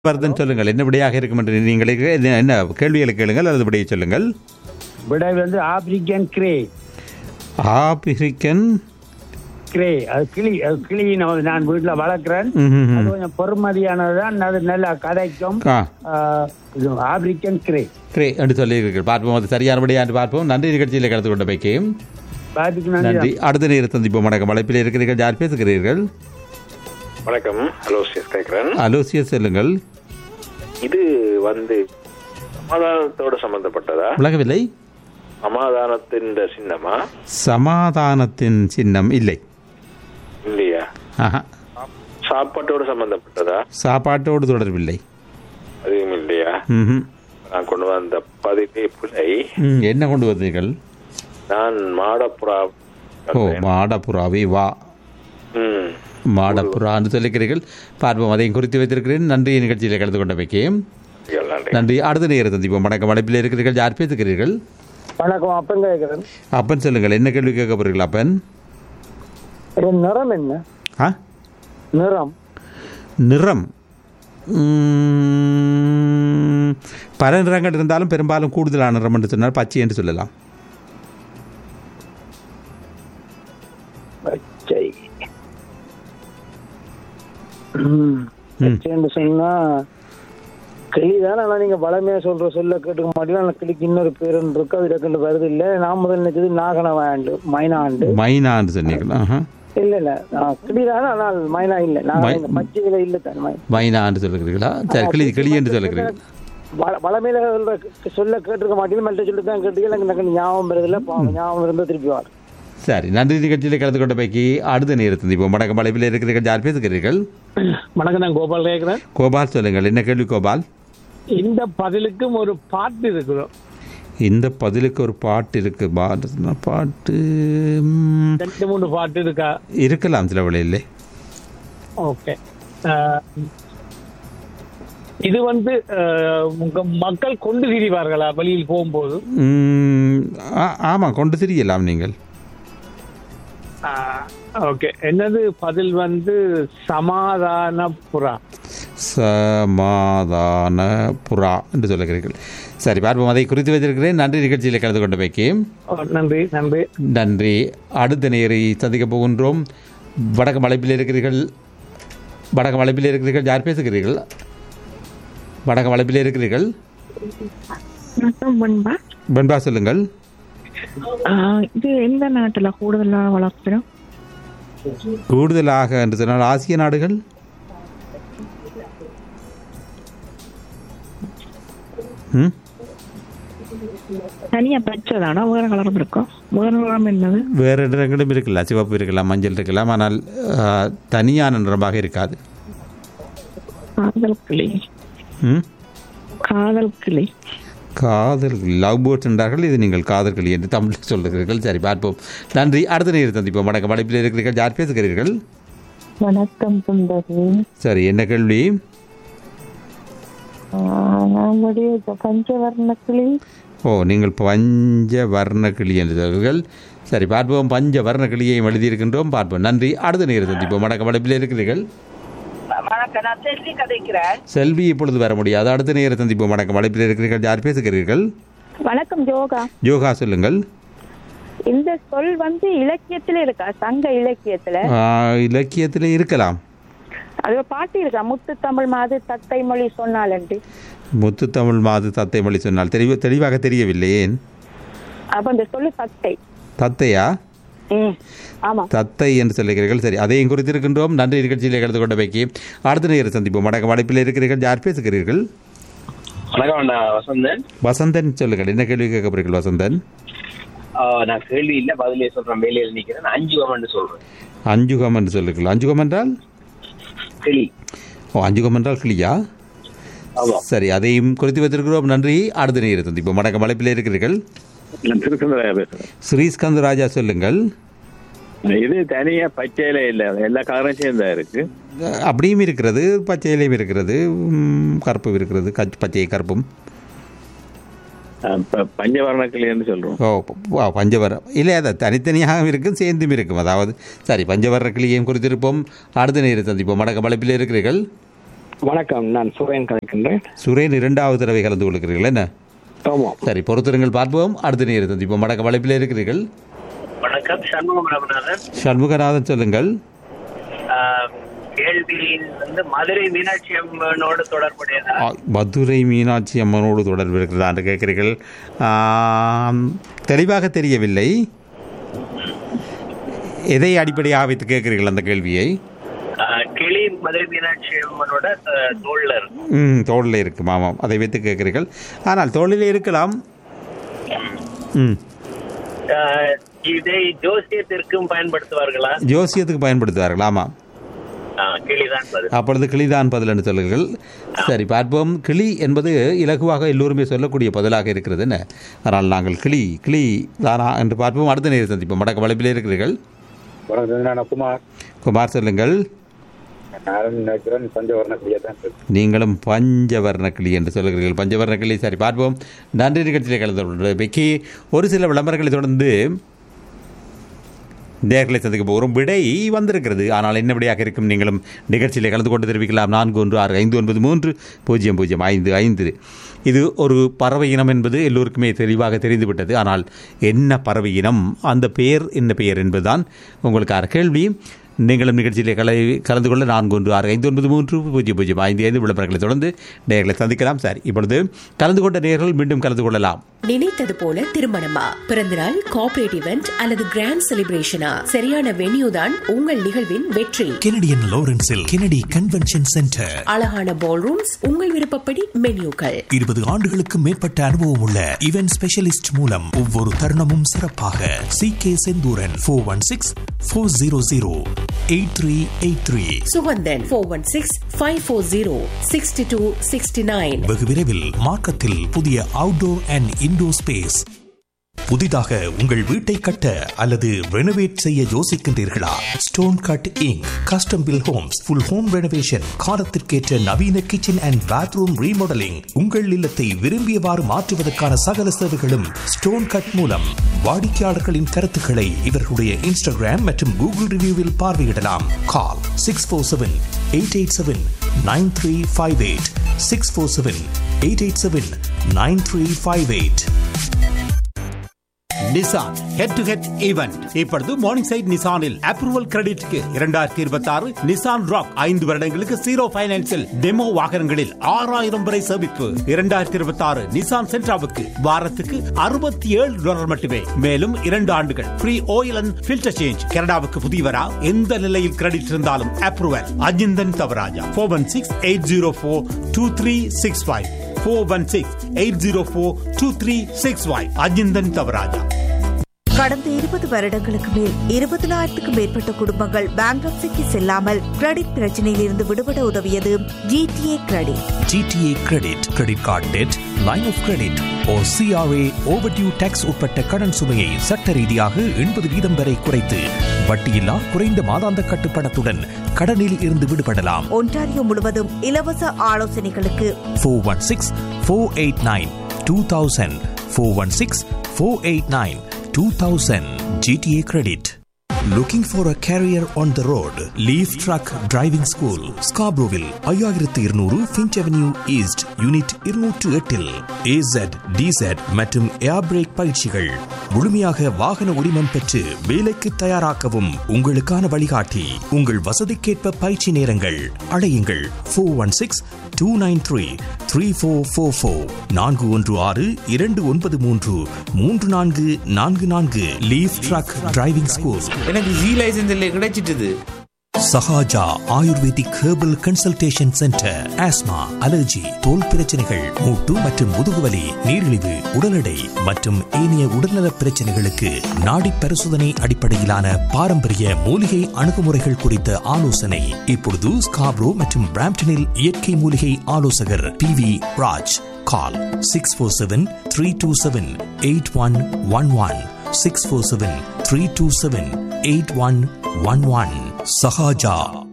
வர்தன் சொல்லுங்கள் என்ன விடையாக இருக்கும் என்று நீங்களே என்ன- என்ன கேள்விகளை கேளுங்கள் அல்லது விடையை சொல்லுங்கள் விடை வந்து ஆப்பிரிக்கன் கிரே ஆப்பிரிக்கன் கிரே அது கிளி அது கிளி நம்ம நான் வீட்டில் வளர்க்குறேன் ம்ஹும். அது கொஞ்சம் பொறுமதியானது தான் அது நல்லா கதைக்கும் ஆ ஆஹ், இது ஆப்பிரிக்கன் கிரே கிரே என்று சொல்லியிருக்கிறீர்கள் பார்ப்போம் அது சரியான விடையா என்று பார்ப்போம் நன்றி நிகழ்ச்சியில் கலந்து கொண்ட பைக்கையும் பாதிக்கு நன்றி நன்றி அடுத்த நேரம் சந்திப்போம் வணக்கம் அழைப்பில் இருக்கிறீர்கள் யார் பேசுகிறீர்கள் வணக்கம் ஹலோ சிஸ் கேட்குறேன் அலோசியஸ் சொல்லுங்கள் இது வந்து சமாதானத்தோட சம்பந்தப்பட்டதா விலகவில்லை சமாதானத்தின் சின்னமா சமாதானத்தின் சின்னம் இல்லை இல்லையா ஆஹா சாப்பாட்டோட சம்பந்தப்பட்டதா சாப்பாட்டோடு தொடர்பில்லை அதுவும் இல்லையா ம்ஹும். நான் கொண்டு வந்த பதிவே பிள்ளை ம், என்ன கொண்டு வந்தீர்கள் நான் மாடப்புறா ஓ மாடப்புறாவே வா ம் மாடப்புறா என்று சொல்லிக்கிறீர்கள் பார்ப்போம் அதையும் குறித்து வைத்திருக்கிறேன் நன்றி நிகழ்ச்சியில் கலந்து கொண்ட வைக்கேன் நன்றி நன்றி அடுத்த நேரம் சந்திப்போம் வணக்கம் அழைப்பில் இருக்கிறீர்கள் யார் பேசுகிறீர்கள் வணக்கம் அப்பன் கேட்கிறேன் அப்பன் சொல்லுங்கள் என்ன கேள்வி கேட்க போறீர்கள் அப்பன் என் நிறம் என்ன ஆ நிறம் நிறம் ம், பல நிறங்கள் இருந்தாலும் பெரும்பாலும் கூடுதலான நிறம் என்று சொன்னால் பச்சை என்று சொல்லலாம் பச்சை ம், பச்சைன்னு சொன்னா கிளி தானே ஆனா நீங்க பலமையா சொல்ற சொல்ல கேட்டுக்க மாட்டீங்க அந்த கிளிக்கு இன்னொரு பேர் இருக்கு அது டக்குன்னு வருது இல்ல நான் முதல் நினைச்சது நாகனவாண்டு மைனாண்டு மைனா என்று சொன்னீர்கள் ஆஹா இல்ல இல்ல நான் கிளி தானே ஆனால் மைனா இல்ல நான் மை- இந்த பச்சையில இல்ல தானே மை- மைனா என்று சொல்லுகிறீர்களா சரி கிளி கிளி என்று சொல்லுகிறீர்கள் பல- பலமையில சொல்ற சொல்ல கேட்டிருக்க மாட்டீங்க மெல்ல சொல்லி தான் கேட்டீங்க எனக்கு டக்குன்னு ஞாபகம் வருது இல்ல பாவம் ஞாபகம் இருந்தா திருப்பி வார் சரி நன்றி நிகழ்ச்சியில் கலந்து கொண்ட பைக்கி அடுத்த நேரம் சந்திப்போம் வணக்கம் அழைப்பில் இருக்கிறீர்கள் யார் பேசுகிறீர்கள் வணக்கம் நான் கோபால் கேட்கிறேன் கோபால் சொல்லுங்கள் என்ன கேள்வி கோபால் இந்த பதிலுக்கும் ஒரு பாட்டு இருக்கிறோம் இந்த பதிலுக்கு ஒரு பாட்டு இருக்கு பாட்டு பாட்டு ம், ரெண்டு மூணு பாட்டு இருக்கா இருக்கலாம் சில வழியில் ஓகே இது வந்து அஹ், உங்க மக்கள் கொண்டு திரிவார்களா வெளியில் போகும்போது ஆமாம் கொண்டு தெரியலாம் நீங்கள் ஓகே என்னது பதில் வந்து சமாதான புறா சமாதான புறா என்று சொல்லுகிறீர்கள் சரி பார்ப்போம் அதை குறித்து வைத்திருக்கிறேன் நன்றி நிகழ்ச்சியில் கலந்து கொண்ட பைக்கி ஓ, நன்றி நன்றி நன்றி அடுத்த நேரை சந்திக்க போகின்றோம் வடக்கு மலைப்பில் இருக்கிறீர்கள் வடக்கு மலைப்பில் இருக்கிறீர்கள் யார் பேசுகிறீர்கள் வடக்கு மலைப்பில் இருக்கிறீர்கள் வணக்கம் பண்பா வெண்பா சொல்லுங்கள் ஆஹ் இது எந்த நாட்டுல கூடுதலா வளர்க்குறோம் கூடுதலாக என்று சொன்னால் ஆசிய நாடுகள் ம் தனியா பச்சைதானா வேற கலரும் இருக்கும் வேற நிறம் என்னது வேறு நிறங்களும் இருக்கலாம் சிவப்பு இருக்கலாம் மஞ்சள் இருக்கலாம் ஆனால் ஆ, தனியான நிறமாக இருக்காது காதல் கிளி ம் காதல் கிளி காதல் லவ் பேர்ட்ஸ் என்றார்கள் இது நீங்கள் காதல் கிளி என்று தமிழில் சொல்லுகிறீர்கள் சரி பார்ப்போம் நன்றி அடுத்த நேரம் சந்திப்போம் வணக்கம் அழைப்பில் இருக்கிறீர்கள் யார் பேசுகிறீர்கள் வணக்கம் சுந்தரி சரி என்ன கேள்வி நம்முடைய பஞ்சவர்ண கிளி ஓ நீங்கள் பஞ்ச வர்ண கிளி என்று சொல்கிறீர்கள் சரி பார்ப்போம் பஞ்ச வர்ண கிளியையும் எழுதியிருக்கின்றோம் பார்ப்போம் நன்றி அடுத்த நேரம் சந்திப்போம் வணக்கம் அழைப்பில் இருக்கிறீர்கள் வணக்கம் நான் செல்வி கதைக்கிறேன் செல்வி இப்பொழுது வர முடியாது அடுத்த நேரம் சந்திப்போம் வணக்கம் அழைப்பில் இருக்கிறீர்கள் யார் பேசுகிறீர்கள் வணக்கம் ஜோகா யோகா சொல்லுங்கள் இந்த சொல் வந்து இலக்கியத்துல இருக்கா சங்க இலக்கியத்துல ஆ, இலக்கியத்தில் இருக்கலாம் அது ஒரு பாட்டு இருக்கா முத்து தமிழ் மாது தத்தை மொழி சொன்னாலண்டு முத்து தமிழ் மாது தத்தை மொழி சொன்னால் தெளிவு தெளிவாக தெரியவில்லை ஏன் அப்ப இந்த சொல்லு தத்தை தத்தையா ம் ஆமா தத்தை என்று சொல்லுகிறீர்கள் சரி அதையும் குறித்திருக்கின்றோம் நன்றி நிகழ்ச்சியில் கலந்து கொண்ட வைக்கி அடுத்த நேரம் சந்திப்போம் வணக்கம் அழைப்பில் இருக்கிறீர்கள் யார் பேசுகிறீர்கள் வணக்கம் நான் வசந்தன் வசந்தன் சொல்லுங்கள் என்ன கேள்வி கேட்க போறீர்கள் வசந்தன் ஆஹ் நான் கேள்வி இல்ல பதிலே சொல்றேன் வேலையில் நிக்கிறேன் நான் அஞ்சு கமெண்ட் சொல்றேன் அஞ்சுகம் என்று சொல்லுங்கள் அஞ்சுகம் என்றால் கிளி ஓ அஞ்சுகம் என்றால் கிளியா ஆமா சரி அதையும் குறித்து வைத்திருக்கிறோம் நன்றி அடுத்த நேரம் சந்திப்போம் வணக்கம் அழைப்பில் இருக்கிறீர்கள் நான் திருச்செந்தராயா பேசுறேன் ஸ்ரீஸ்கந்த் ராஜா சொல்லுங்கள் இது தனியா பச்சையில இல்ல எல்லா கலரும் சேர்ந்தா இருக்கு அப்படியும் இருக்கிறது பச்சையிலையும் இருக்கிறது ம், கருப்பும் இருக்கிறது கச் பச்சை கருப்பும் அஹ் ப- பஞ்சவர்ண கிளின்னு சொல்றோம் ஓ ப- வா, பஞ்சவரம் இல்லை அது தனித்தனியாக இருக்கும் சேர்ந்தும் இருக்கும் அதாவது சரி பஞ்சவர கிளியையும் குறித்திருப்போம் அடுத்த நேரம் சந்திப்போம் வடக்கு மலைப்பில் இருக்கிறீர்கள் வணக்கம் நான் சுரேன் கலைக்கின்றேன் சுரேன் இரண்டாவது தடவை கலந்து கொள்கிறீர்கள் என்ன ஆமாம் சரி பொறுத்திருங்கள் பார்ப்போம் அடுத்த நேரம் சந்திப்போம் வடக்கு வளைப்பில் இருக்கிறீர்கள் வணக்கம் சண்முகம் ராமநாதன் சண்முகநாதன் சொல்லுங்கள் ஆஹ், கேள்வி வந்து மதுரை மீனாட்சி அம்மனோடு தொடர்புடையதா ஆ, மதுரை மீனாட்சி அம்மனோடு தொடர்பு இருக்கிறதா என்று கேட்கிறீர்கள் ஆம், தெளிவாக தெரியவில்லை எதை அடிப்படையாக வைத்து கேட்கிறீர்கள் அந்த கேள்வியை ஆஹ், கிளி மதுரை மீனாட்சி அம்மனோட ஆஹ், தோள்ல இருக்கும் ம் தோளில் இருக்கும் ஆமாம் அதை வைத்து கேட்கிறீர்கள் ஆனால் தோளில் இருக்கலாம் ம் ஆஹ், இதை ஜோசியத்திற்கும் பயன்படுத்துவார்களா ஜோசியத்துக்கு பயன்படுத்துவார்கள் ஆமாம் ஆஹ், கிளிதான் பதில் அப்பொழுது கிளிதான் பதில் என்று சொல்லுங்கள் சரி பார்ப்போம் கிளி என்பது இலகுவாக எல்லோருமே சொல்லக்கூடிய பதிலாக இருக்கிறது என்ன ஆனால் நாங்கள் கிளி கிளி தானா என்று பார்ப்போம் அடுத்த நேரம் சந்திப்போம் வடக்கு வளைப்பில் இருக்கிறீர்கள் வணக்கம் நான் குமார் குமார் சொல்லுங்கள் நான் நினைக்கிறேன் பஞ்சவர்ண கிளியா தான் இருக்கு. நீங்களும் பஞ்சவர்ண கிளி என்று சொல்லுகிறீர்கள் பஞ்சவர்ண கிளி சரி பார்ப்போம் நன்றி நிகழ்ச்சியிலே கலந்து கொள்கிறது பெக்கி ஒரு சில விளம்பரங்களை தொடர்ந்து நேர்களை சந்திக்க போகிறோம் விடை வந்திருக்கிறது ஆனால் என்ன விடையாக இருக்கும் நீங்களும் நிகழ்ச்சியிலே கலந்து கொண்டு தெரிவிக்கலாம் நான்கு ஒன்று ஆறு ஐந்து ஒன்பது மூன்று பூஜ்ஜியம் பூஜ்ஜியம் ஐந்து ஐந்து இது ஒரு பறவை இனம் என்பது எல்லோருக்குமே தெளிவாக தெரிந்துவிட்டது ஆனால் என்ன பறவை இனம் அந்த பெயர் என்ன பெயர் என்பதுதான் உங்களுக்கான கேள்வி நீங்களும் நிகழ்ச்சியிலே கலை கலந்து கொள்ள நான்கு ஒன்று ஆறு ஐந்து ஒன்பது மூன்று பூஜ்ஜியம் பூஜ்ஜியம் ஐந்து ஐந்து விளம்பரங்களை தொடர்ந்து நேர்களை சந்திக்கலாம் சார் இப்பொழுது கலந்து கொண்ட நேர்கள் மீண்டும் கலந்து கொள்ளலாம் நினைத்தது போல திருமணமா பிறந்தநாள் கார்ப்பரேட் இவெண்ட் அல்லது கிராண்ட் செலிப்ரேஷனா சரியான வென்யூ தான் உங்கள் நிகழ்வின் வெற்றி கெனடியன் லாரன்ஸில் கெனடி கன்வென்ஷன் சென்டர் அழகான பால் ரூம்ஸ் உங்கள் விருப்பப்படி மென்யூக்கள் இருபது ஆண்டுகளுக்கு மேற்பட்ட அனுபவம் உள்ள இவென்ட் ஸ்பெஷலிஸ்ட் மூலம் ஒவ்வொரு தருணமும் சிறப்பாக C K Senthuran four one six four zero zero eight three eight three Suganthan four one six five four zero sixty two sixty nine வெகு விரைவில் மார்க்கத்தில் புதிய அவுட்டோர் அண்ட் இன்டோர் ஸ்பேஸ் புதிதாக உங்கள் வீட்டை கட்ட அல்லது ரெனோவேட் செய்ய யோசிக்கின்றீர்களா stone cut inc custom build homes full home renovation காலத்திற்கேற்ற நவீன கிச்சன் அண்ட் பாத்ரூம் ரீமாடலிங் உங்கள் இல்லத்தை விரும்பியவாறு மாற்றுவதற்கான சகல சேவைகளும் ஸ்டோன் கட் மூலம் வாடிக்கையாளர்களின் கருத்துக்களை இவர்களுடைய இன்ஸ்டாகிராம் மற்றும் கூகுள் ரிவ்யூவில் பார்வையிடலாம் call six four seven eight eight seven nine three five eight six four seven eight eight seven nine three five eight Nissan head to head event இப்பொழுது மார்னிங் சைட் நிசானில் approval கிரெடிட்க்கு இரண்டாயிரத்தி இருபத்தி ஆறு Nissan rock ஐந்து வருடங்களுக்கு zero பைனான்சில் demo வாகனங்களில் ஆறாயிரம் வரை சேமிப்பு இரண்டாயிரத்தி இருபத்தி ஆறு நிசான் சென்ட்ராவுக்கு வாரத்துக்கு அறுபத்தி ஏழு டாலர் மட்டுமே மேலும் இரண்டு ஆண்டுகள் free oil and filter change கனடாவுக்கு புதியவரா எந்த நிலையில் கிரெடிட் இருந்தாலும் approval Ajinthan Thavaraja four one six eight zero four two three six five four one six eight zero four two three six five Ajinthan Thavaraja கடந்த இருபது வருடங்களுக்கு மேல் இருபதனாயிரத்துக்கும் மேற்பட்ட குடும்பங்கள் பேங்க்ரப்சிக்கு செல்லாமல் கிரெடிட் பிரச்சனையில் இருந்து விடுபட உதவியது GTA credit GTA credit credit card debt line of credit O CRA overdue taxes உட்பட்ட கடன் சுமையை சட்ட ரீதியாக எண்பது வீதம் வரை குறைத்து வட்டியில்லா குறைந்த மாதாந்த கட்டுப்பணத்துடன் கடனில் இருந்து விடுபடலாம் ஒன்டாரியோ முழுவதும் இலவச ஆலோசனைகளுக்கு four one six four eight nine two thousand four one six four eight nine 2000 GTA credit. Looking for a career on the road? Leaf Truck Driving School, Scarboroughville, ஐயாயிரத்து இருநூறு ஃபின்ச் அவென்யூ ஈஸ்ட் யூனிட் இருநூற்று எட்டில் ஏசட் டிசட் மற்றும் ஏர் break பயிற்சிகள் முழுமையாக வாகன உரிமம் பெற்று வேலைக்கு தயாராக்கவும் உங்களுக்கான வழிகாட்டி உங்கள் வசதிக்கேற்ப பயிற்சி நேரங்கள் அழையுங்கள் four one six two nine three three four four four நான்கு ஒன்று ஆறு இரண்டு ஒன்பது மூன்று மூன்று நான்கு நான்கு நான்கு லீஃப் ட்ரக் டிரைவிங் ஸ்கூல் எனக்கு ஜி லைசன்ஸ் இல்லை கிடைச்சிட்டுது Sahaja ayurvedic herbal consultation centre asthma allergy தோல் பிரச்சனைகள் மூட்டு மற்றும் முதுகுவலி நீரிழிவு உடல் எடை மற்றும் ஏனைய உடல்நல பிரச்சனைகளுக்கு நாடி பரிசோதனை அடிப்படையிலான பாரம்பரிய மூலிகை அணுகுமுறைகள் குறித்த ஆலோசனை இப்பொழுது ஸ்காப்ரோ மற்றும் பிராம்டனில் இயற்கை மூலிகை ஆலோசகர் P V Raj call six four seven three two seven eight one one one six four seven three two seven eight one one one Sahaja